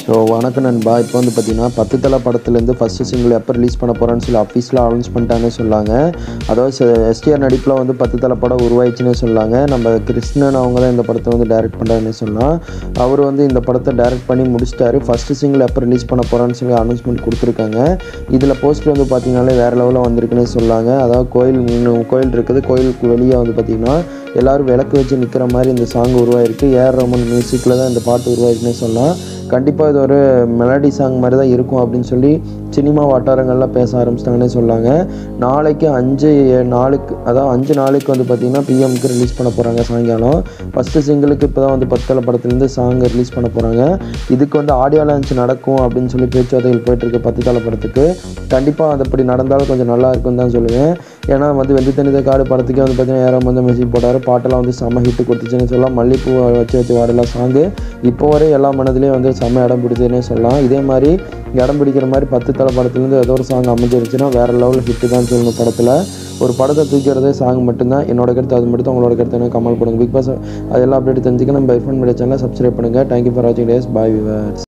so வணக்கம் நண்பா இப்போ வந்து பார்த்தீங்கன்னா பத்து தலை படத்துலேருந்து ஃபஸ்ட்டு சிங்கிள் எப்போ ரிலீஸ் பண்ண போகிறேன்னு சொல்லி அஃபீஸில் அனௌன்ஸ் பண்ணிட்டாங்கன்னு சொன்னாங்க அதாவது எஸ்டிஆர் நடிப்பில் வந்து பத்து தலை படம் உருவாயிடுச்சுன்னு சொன்னாங்க நம்ம கிருஷ்ணன் அவங்க தான் இந்த படத்தை வந்து டைரக்ட் பண்ணுறாங்கன்னு சொல்லலாம் அவர் வந்து இந்த படத்தை டைரக்ட் பண்ணி முடிச்சிட்டாரு ஃபஸ்ட்டு சிங்கிள் எப்போ ரிலீஸ் பண்ண போகிறான்னு சொல்லி அனௌன்ஸ்மெண்ட் கொடுத்துருக்காங்க இதில் போஸ்டர் வந்து பார்த்தீங்கன்னாலே வேறு லெவலில் வந்திருக்குன்னு சொன்னாங்க அதாவது கோயில் இன்னும் கோயில் இருக்குது கோயிலுக்கு வெளியே வந்து பார்த்திங்கன்னா எல்லோரும் விளக்கு வச்சு நிற்கிற மாதிரி இந்த சாங் உருவாயிருக்கு ஏஆர் ரமன் மியூசிக்கில் தான் இந்த பாட்டு உருவாயிருக்குன்னு சொல்லலாம் கண்டிப்பாக இது ஒரு மெலடி சாங் மாதிரி தான் இருக்கும் அப்படின்னு சொல்லி சினிமா வட்டாரங்கள்லாம் பேச ஆரம்பிச்சிட்டாங்கன்னே சொல்லாங்க நாளைக்கு அஞ்சு நாளுக்கு அதாவது அஞ்சு நாளைக்கு வந்து பார்த்திங்கன்னா பிஎம்க்கு ரிலீஸ் பண்ண போகிறாங்க சாயங்காலம் ஃபஸ்ட்டு சிங்கிளுக்கு இப்போ தான் வந்து பத்தலை படத்துலேருந்து சாங் ரிலீஸ் பண்ண போகிறாங்க இதுக்கு வந்து ஆடியோ லான்ச் நடக்கும் அப்படின்னு சொல்லி பேச்சுவார்த்தைகள் போயிட்டுருக்கு பத்து தலை படத்துக்கு கண்டிப்பாக அது அப்படி நடந்தாலும் கொஞ்சம் நல்லா இருக்கும்னு தான் சொல்லுவேன் ஏன்னா வந்து வெந்து தனித காடு படத்துக்கே வந்து பார்த்தீங்கன்னா ஏறாம் வந்து மியூசிக் போட்டார் பாட்டெல்லாம் வந்து செம்ம ஹிட்டு கொடுத்துச்சுன்னு சொல்லலாம் மல்லிப்பூ வச்சு வச்சு வாடலாம் சாங்கு இப்போ வரை எல்லா மனதுலேயும் வந்து செம்ம இடம் பிடிச்சதுன்னே சொல்லலாம் இதே மாதிரி இடம் பிடிக்கிற மாதிரி பத்து தலை படத்துலேருந்து ஏதோ ஒரு சாங் அமைஞ்சிருச்சுன்னா வேறு லெவலில் ஹிட்டு தான் சொல்லணும் படத்தில் ஒரு படத்தை தூக்கிறதே சாங் மட்டும்தான் என்னோட கருத்து அது மட்டும் தான் உங்களோட கருத்து எனக்கு கமெண்ட் பண்ணுங்கள் பிக் பாஸ் அதெல்லாம் அப்டேட் தெரிஞ்சுக்க நம்ம ஐஃபோன் மீடியா சேனலை சப்ஸ்கிரைப் பண்ணுங்கள் தேங்க்யூ ஃபார் வாட்சிங் டேஸ் பாய் விவர்ஸ்